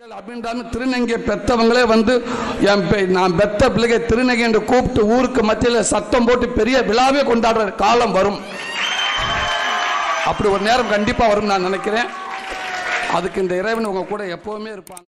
அப்படின்றாலும் திருநங்கை பெத்தவங்களே வந்து என் பெ- நான் பெத்த பிள்ளைங்க திருநங்கை என்று கூப்பிட்டு ஊருக்கு மத்தியில் சத்தம் போட்டு பெரிய விழாவே கொண்டாடுற காலம் வரும் அப்படி ஒரு நேரம் கண்டிப்பா வரும் நான் நினைக்கிறேன் அதுக்கு இந்த இறைவன் உங்க கூட எப்பவுமே இருப்பாங்க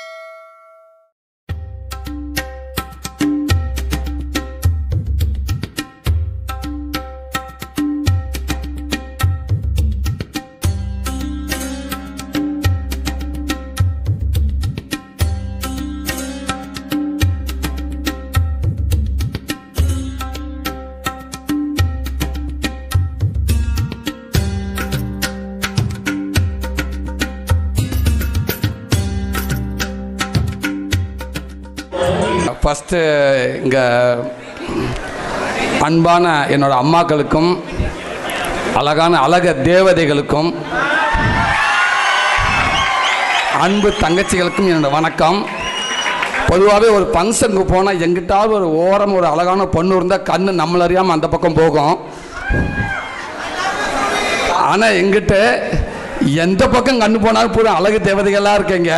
ஃபஸ்ட்டு இங்கே அன்பான என்னோட அம்மாக்களுக்கும் அழகான அழக தேவதைகளுக்கும் அன்பு தங்கச்சிகளுக்கும் என்னோட வணக்கம் பொதுவாகவே ஒரு ஃபங்க்ஷனுக்கு போனால் எங்கிட்டாவது ஒரு ஓரம் ஒரு அழகான பொண்ணு இருந்தால் கண்ணு நம்மள அறியாமல் அந்த பக்கம் போகும் ஆனால் எங்கிட்ட எந்த பக்கம் கண்ணு போனாலும் பூரா அழகு தேவதைகளாக இருக்கீங்க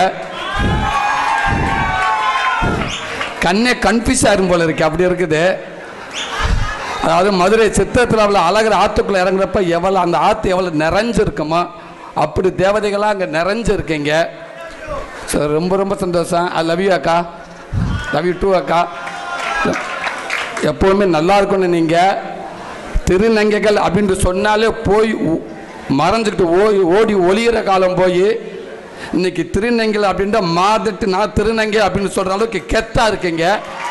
கண்ணே கன்ஃபியூஸ் ஆகும் போல இருக்கு அப்படி இருக்குது அதாவது மதுரை சித்திரத்தில் அவ்வளோ அழகர் ஆற்றுக்குள்ளே இறங்குறப்ப எவ்வளோ அந்த ஆற்று எவ்வளோ நிறைஞ்சிருக்குமோ அப்படி தேவதைகளாக அங்கே நிறைஞ்சிருக்கீங்க ஸோ ரொம்ப ரொம்ப சந்தோஷம் ஐ லவ் யூ அக்கா லவ் யூ டூ அக்கா எப்போவுமே நல்லா இருக்கும்னு நீங்கள் திருநங்கைகள் அப்படின்ட்டு சொன்னாலே போய் உ- மறைஞ்சுக்கிட்டு ஓய் ஓடி ஒளியிற காலம் போய் இன்னைக்கு திருநங்கைகள் அப்படின்ற மாதட்டு நான் திருநங்கை அப்படின்னு சொல்கிற அளவுக்கு கெத்தா இருக்கீங்க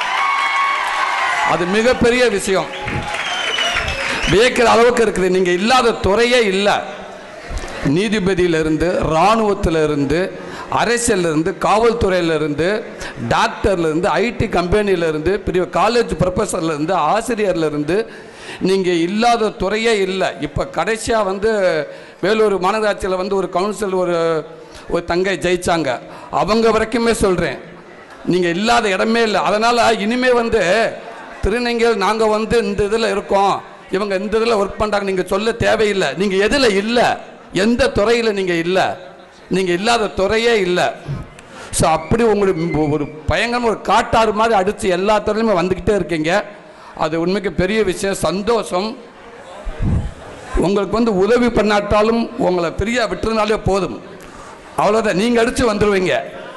அது மிகப்பெரிய விஷயம் வியக்கிற அளவுக்கு இருக்குது நீங்கள் இல்லாத துறையே இல்லை நீதிபதியிலிருந்து இராணுவத்திலிருந்து அரசியலிருந்து காவல்துறையிலிருந்து டாக்டர்லேருந்து ஐடி கம்பெனியிலேருந்து பெரிய காலேஜ் ப்ரொஃபஸர்லேருந்து ஆசிரியர்லேருந்து நீங்கள் இல்லாத துறையே இல்லை இப்போ கடைசியாக வந்து வேலூர் மாநகராட்சியில் வந்து ஒரு கவுன்சில் ஒரு ஒரு தங்கை ஜெயிச்சாங்க அவங்க வரைக்குமே சொல்கிறேன் நீங்கள் இல்லாத இடமே இல்லை அதனால் இனிமே வந்து திருநங்கைகள் நாங்கள் வந்து இந்த இதில் இருக்கோம் இவங்க இந்த இதில் ஒர்க் பண்ணுறாங்க நீங்கள் சொல்ல தேவையில்லை நீங்கள் எதில் இல்லை எந்த துறையில் நீங்கள் இல்லை நீங்கள் இல்லாத துறையே இல்லை ஸோ அப்படி உங்களுக்கு ஒரு பயங்கரமாக ஒரு காட்டாறு மாதிரி அடித்து எல்லா துறையிலுமே வந்துக்கிட்டே இருக்கீங்க அது உண்மைக்கு பெரிய விஷயம் சந்தோஷம் உங்களுக்கு வந்து உதவி பண்ணாட்டாலும் உங்களை ஃப்ரீயாக விட்டுருந்தாலே போதும் அவ்வளோதான் நீங்கள் அடித்து வந்துடுவீங்க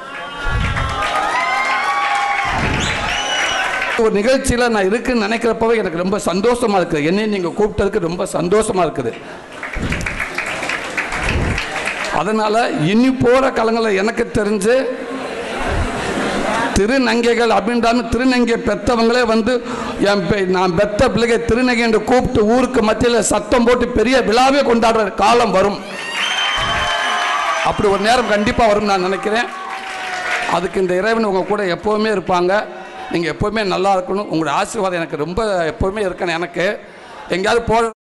ஒரு நிகழ்ச்சியில் நான் இருக்குன்னு நினைக்கிறப்பவே எனக்கு ரொம்ப சந்தோஷமா இருக்குது என்னையும் நீங்கள் கூப்பிட்டதுக்கு ரொம்ப சந்தோஷமா இருக்குது அதனால இனி போகிற காலங்களில் எனக்கு தெரிஞ்சு திருநங்கைகள் அப்படின்றாலும் திருநங்கை பெத்தவங்களே வந்து என் பெ- நான் பெத்த பிள்ளைங்க திருநங்கை என்று கூப்பிட்டு ஊருக்கு மத்தியில் சத்தம் போட்டு பெரிய விழாவே கொண்டாடுற காலம் வரும் அப்படி ஒரு நேரம் கண்டிப்பாக வரும் நான் நினைக்கிறேன் அதுக்கு இந்த இறைவன் உங்கள் கூட எப்போவுமே இருப்பாங்க நீங்கள் எப்போவுமே நல்லா இருக்கணும் உங்களோட ஆசீர்வாதம் எனக்கு ரொம்ப எப்போவுமே இருக்கணும் எனக்கு எங்கேயாவது போ